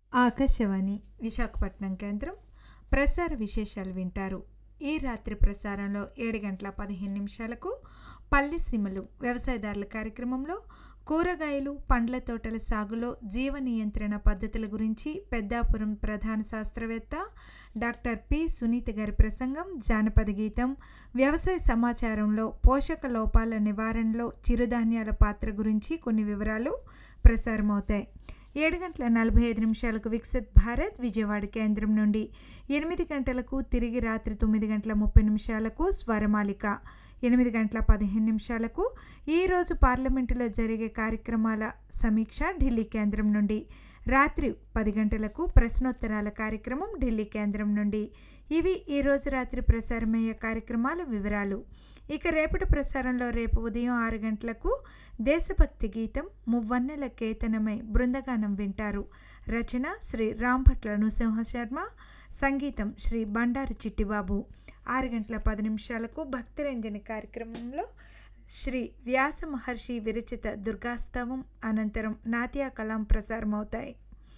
ఆకాశవాణి విశాఖపట్నం కేంద్రం ప్రసార విశేషాలు వింటారు ఈ రాత్రి ప్రసారంలో ఏడు గంటల పదిహేను నిమిషాలకు పల్లె సీమలు వ్యవసాయదారుల కార్యక్రమంలో కూరగాయలు పండ్ల తోటల సాగులో జీవ నియంత్రణ పద్ధతుల గురించి పెద్దాపురం ప్రధాన శాస్త్రవేత్త డాక్టర్ పి సునీత గారి ప్రసంగం జానపద గీతం వ్యవసాయ సమాచారంలో పోషక లోపాల నివారణలో చిరుధాన్యాల పాత్ర గురించి కొన్ని వివరాలు ప్రసారమవుతాయి ఏడు గంటల నలభై ఐదు నిమిషాలకు వికసిత్ భారత్ విజయవాడ కేంద్రం నుండి ఎనిమిది గంటలకు తిరిగి రాత్రి తొమ్మిది గంటల ముప్పై నిమిషాలకు స్వరమాలిక ఎనిమిది గంటల పదిహేను నిమిషాలకు ఈరోజు పార్లమెంటులో జరిగే కార్యక్రమాల సమీక్ష ఢిల్లీ కేంద్రం నుండి రాత్రి పది గంటలకు ప్రశ్నోత్తరాల కార్యక్రమం ఢిల్లీ కేంద్రం నుండి ఇవి ఈరోజు రాత్రి ప్రసారమయ్యే కార్యక్రమాల వివరాలు ఇక రేపటి ప్రసారంలో రేపు ఉదయం ఆరు గంటలకు దేశభక్తి గీతం మువ్వన్నెల కేతనమై బృందగానం వింటారు రచన శ్రీ రాంభట్ల నృసింహ శర్మ సంగీతం శ్రీ బండారు చిట్టిబాబు ఆరు గంటల పది నిమిషాలకు భక్తిరంజని కార్యక్రమంలో శ్రీ వ్యాస మహర్షి విరచిత దుర్గాస్తవం అనంతరం నాట్య కలాం ప్రసారం అవుతాయి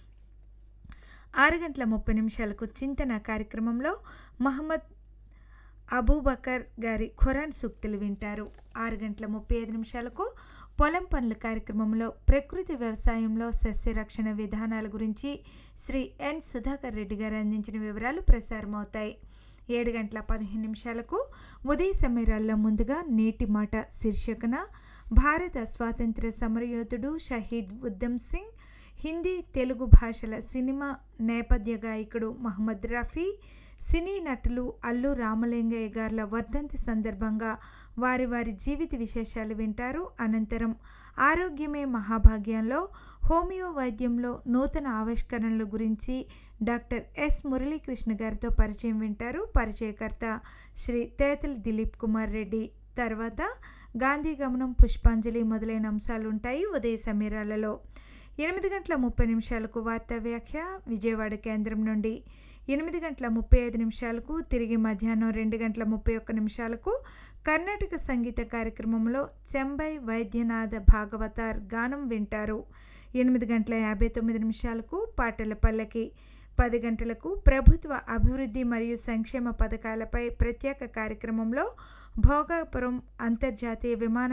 ఆరు గంటల ముప్పై నిమిషాలకు చింతన కార్యక్రమంలో మహమ్మద్ అబూబకర్ గారి ఖురాన్ సూక్తులు వింటారు ఆరు గంటల ముప్పై ఐదు నిమిషాలకు పొలం పనుల కార్యక్రమంలో ప్రకృతి వ్యవసాయంలో సస్యరక్షణ విధానాల గురించి శ్రీ ఎన్ సుధాకర్ రెడ్డి గారు అందించిన వివరాలు ప్రసారమవుతాయి ఏడు గంటల పదిహేను నిమిషాలకు ఉదయ సమీరాల్లో ముందుగా నేటి మాట శీర్షికన భారత స్వాతంత్ర సమరయోధుడు షహీద్ ఉద్దమ్ సింగ్ హిందీ తెలుగు భాషల సినిమా నేపథ్య గాయకుడు మహమ్మద్ రఫీ సినీ నటులు అల్లు రామలింగయ్య గార్ల వర్ధంతి సందర్భంగా వారి వారి జీవిత విశేషాలు వింటారు అనంతరం ఆరోగ్యమే మహాభాగ్యంలో హోమియో వైద్యంలో నూతన ఆవిష్కరణల గురించి డాక్టర్ ఎస్ మురళీకృష్ణ గారితో పరిచయం వింటారు పరిచయకర్త శ్రీ తేతలి దిలీప్ కుమార్ రెడ్డి తర్వాత గాంధీ గమనం పుష్పాంజలి మొదలైన అంశాలు ఉంటాయి ఉదయ సమీరాలలో ఎనిమిది గంటల ముప్పై నిమిషాలకు వార్తా వ్యాఖ్య విజయవాడ కేంద్రం నుండి ఎనిమిది గంటల ముప్పై ఐదు నిమిషాలకు తిరిగి మధ్యాహ్నం రెండు గంటల ముప్పై ఒక్క నిమిషాలకు కర్ణాటక సంగీత కార్యక్రమంలో చెంబై వైద్యనాథ భాగవతార్ గానం వింటారు ఎనిమిది గంటల యాభై తొమ్మిది నిమిషాలకు పాటల పల్లకి పది గంటలకు ప్రభుత్వ అభివృద్ధి మరియు సంక్షేమ పథకాలపై ప్రత్యేక కార్యక్రమంలో భోగాపురం అంతర్జాతీయ విమాన